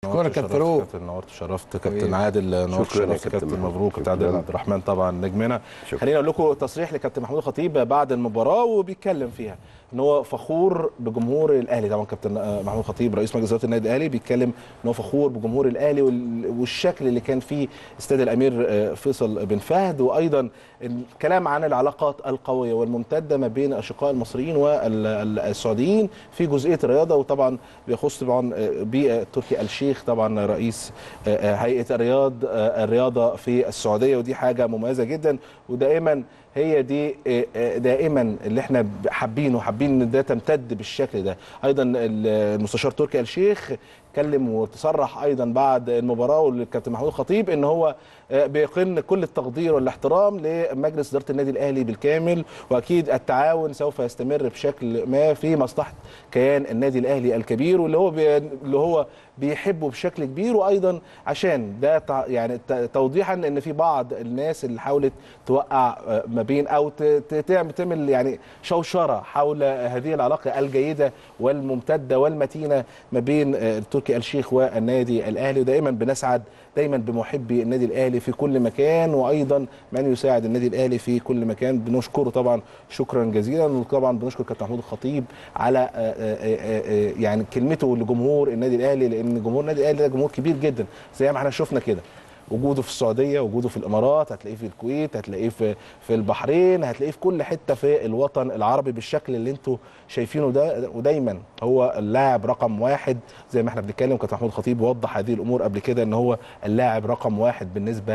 شكرا كابتن شرفت فاروق. كابتن نورت شرفت كابتن حبيبي. عادل نورت شكرا يا شرفت كابتن كابتن محمود. مبروك كابتن عادل شكرا. عبد الرحمن طبعا نجمنا شكرا. خلينا اقول لكم تصريح لكابتن محمود الخطيب بعد المباراه وبيتكلم فيها ان هو فخور بجمهور الاهلي طبعا كابتن آه، محمود الخطيب رئيس مجلس اداره النادي الاهلي بيتكلم ان هو فخور بجمهور الاهلي وال- والشكل اللي كان فيه استاد الامير آه، فيصل بن فهد وايضا الكلام عن العلاقات القويه والممتده ما بين الاشقاء المصريين والسعوديين في جزئيه الرياضه وطبعا بيخص طبعا آه، بتركي الشيخ طبعا رئيس آه، آه، هيئه الرياض آه، الرياضه في السعوديه ودي حاجه مميزه جدا ودائما هي دي آه، آه، دائما اللي احنا حابينه حابين ان ده تمتد بالشكل ده ايضا المستشار تركي الشيخ اتكلم وتصرح ايضا بعد المباراه والكابتن محمود الخطيب ان هو آه، بيقن كل التقدير والاحترام لمجلس اداره النادي الاهلي بالكامل واكيد التعاون سوف يستمر بشكل ما في مصلحه كيان النادي الاهلي الكبير واللي هو بي اللي هو بيحبه بشكل كبير وايضا عشان ده تع- يعني ت- توضيحا ان في بعض الناس اللي حاولت توقع آه، ما بين او ت- ت- تعمل تعمل يعني شوشره حول هذه العلاقه الجيده والممتده والمتينه ما بين آه، تركي آل الشيخ والنادي الاهلي ودائما بنسعد دايما بمحبي النادي الاهلي في كل مكان وايضا من يساعد النادي الاهلي في كل مكان بنشكره طبعا شكرا جزيلا وطبعا بنشكر كابتن محمود الخطيب على آه، آه، آه، آه، يعني كلمته لجمهور النادي الاهلي لان جمهور النادي الاهلي ده جمهور كبير جدا زي ما احنا شفنا كده وجوده في السعوديه وجوده في الامارات هتلاقيه في الكويت هتلاقيه في في البحرين هتلاقيه في كل حته في الوطن العربي بالشكل اللي انتوا شايفينه ده ودايما هو اللاعب رقم واحد زي ما احنا بنتكلم كابتن محمود الخطيب وضح هذه الامور قبل كده ان هو اللاعب رقم واحد بالنسبه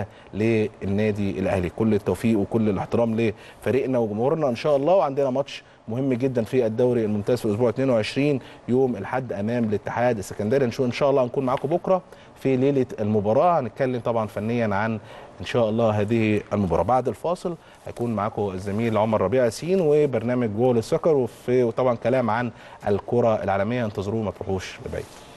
للنادي الاهلي كل التوفيق وكل الاحترام لفريقنا وجمهورنا ان شاء الله وعندنا ماتش مهم جدا في الدوري الممتاز في اسبوع 22 يوم الاحد امام الاتحاد السكندري نشوف ان شاء الله هنكون معاكم بكره في ليله المباراه هنتكلم طبعا فنيا عن ان شاء الله هذه المباراه بعد الفاصل هيكون معاكم الزميل عمر ربيع ياسين وبرنامج جول السكر وفي وطبعا كلام عن الكره العالميه انتظروه ما تروحوش لبعيد